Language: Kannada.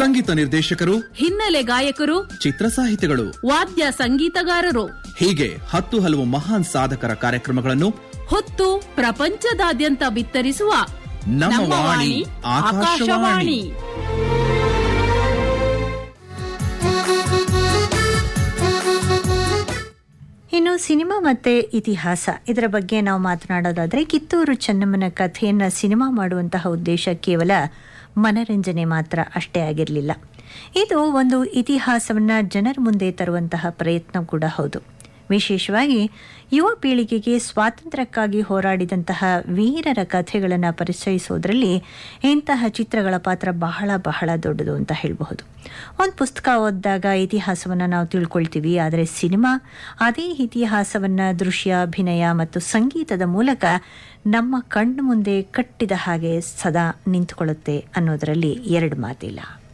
ಸಂಗೀತ ನಿರ್ದೇಶಕರು ಹಿನ್ನೆಲೆ ಗಾಯಕರು ಚಿತ್ರ ಸಾಹಿತಿಗಳು ವಾದ್ಯ ಸಂಗೀತಗಾರರು ಹೀಗೆ ಹತ್ತು ಹಲವು ಮಹಾನ್ ಸಾಧಕರ ಕಾರ್ಯಕ್ರಮಗಳನ್ನು ಹೊತ್ತು ಪ್ರಪಂಚದಾದ್ಯಂತ ಬಿತ್ತರಿಸುವ ನಮ್ಮ ವಾಣಿ ಆಕಾಶವಾಣಿ ಇನ್ನು ಸಿನಿಮಾ ಮತ್ತೆ ಇತಿಹಾಸ ಇದರ ಬಗ್ಗೆ ನಾವು ಮಾತನಾಡೋದಾದ್ರೆ ಕಿತ್ತೂರು ಚೆನ್ನಮ್ಮನ ಕಥೆಯನ್ನು ಸಿನಿಮಾ ಮಾಡುವಂತಹ ಉದ್ದೇಶ ಕೇವಲ ಮನರಂಜನೆ ಮಾತ್ರ ಅಷ್ಟೇ ಆಗಿರಲಿಲ್ಲ ಇದು ಒಂದು ಇತಿಹಾಸವನ್ನು ಜನರ ಮುಂದೆ ತರುವಂತಹ ಪ್ರಯತ್ನ ಕೂಡ ಹೌದು ವಿಶೇಷವಾಗಿ ಯುವ ಪೀಳಿಗೆಗೆ ಸ್ವಾತಂತ್ರ್ಯಕ್ಕಾಗಿ ಹೋರಾಡಿದಂತಹ ವೀರರ ಕಥೆಗಳನ್ನು ಪರಿಚಯಿಸೋದ್ರಲ್ಲಿ ಇಂತಹ ಚಿತ್ರಗಳ ಪಾತ್ರ ಬಹಳ ಬಹಳ ದೊಡ್ಡದು ಅಂತ ಹೇಳಬಹುದು ಒಂದು ಪುಸ್ತಕ ಓದಿದಾಗ ಇತಿಹಾಸವನ್ನು ನಾವು ತಿಳ್ಕೊಳ್ತೀವಿ ಆದರೆ ಸಿನಿಮಾ ಅದೇ ಇತಿಹಾಸವನ್ನು ದೃಶ್ಯ ಅಭಿನಯ ಮತ್ತು ಸಂಗೀತದ ಮೂಲಕ ನಮ್ಮ ಕಣ್ಣು ಮುಂದೆ ಕಟ್ಟಿದ ಹಾಗೆ ಸದಾ ನಿಂತುಕೊಳ್ಳುತ್ತೆ ಅನ್ನೋದರಲ್ಲಿ ಎರಡು ಮಾತಿಲ್ಲ